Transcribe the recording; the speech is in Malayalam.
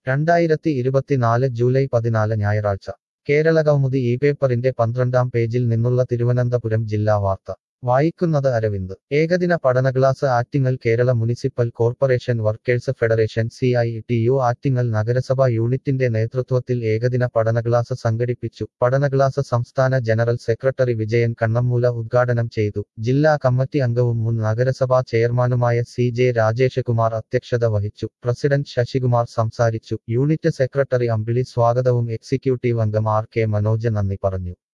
രണ്ടായിരത്തി ഇരുപത്തിനാല് ജൂലൈ പതിനാല് ഞായറാഴ്ച കേരള കൗമുദി ഈ പേപ്പറിന്റെ പന്ത്രണ്ടാം പേജിൽ നിന്നുള്ള തിരുവനന്തപുരം ജില്ലാ വാർത്ത വായിക്കുന്നത് അരവിന്ദ് ഏകദിന പഠന class Attingal Kerala municipal corporation workers federation C I T U Attingal നഗരസഭ യൂണിറ്റിന്റെ നേതൃത്വത്തിൽ ഏകദിന പഠന ക്ലാസ് സംഘടിപ്പിച്ചു പഠന ക്ലാസ് സംസ്ഥാന ജനറൽ സെക്രട്ടറി വിജയൻ കണ്ണമ്മൂല ഉദ്ഘാടനം ചെയ്തു ജില്ലാ കമ്മിറ്റി അംഗവും മുൻ നഗരസഭാ ചെയർമാനുമായ സി ജെ രാജേഷകുമാർ അധ്യക്ഷത വഹിച്ചു പ്രസിഡന്റ് ശശികുമാർ സംസാരിച്ചു യൂണിറ്റ് സെക്രട്ടറി അമ്പിളി സ്വാഗതവും എക്സിക്യൂട്ടീവ് അംഗം ആർ കെ മനോജ് നന്ദി പറഞ്ഞു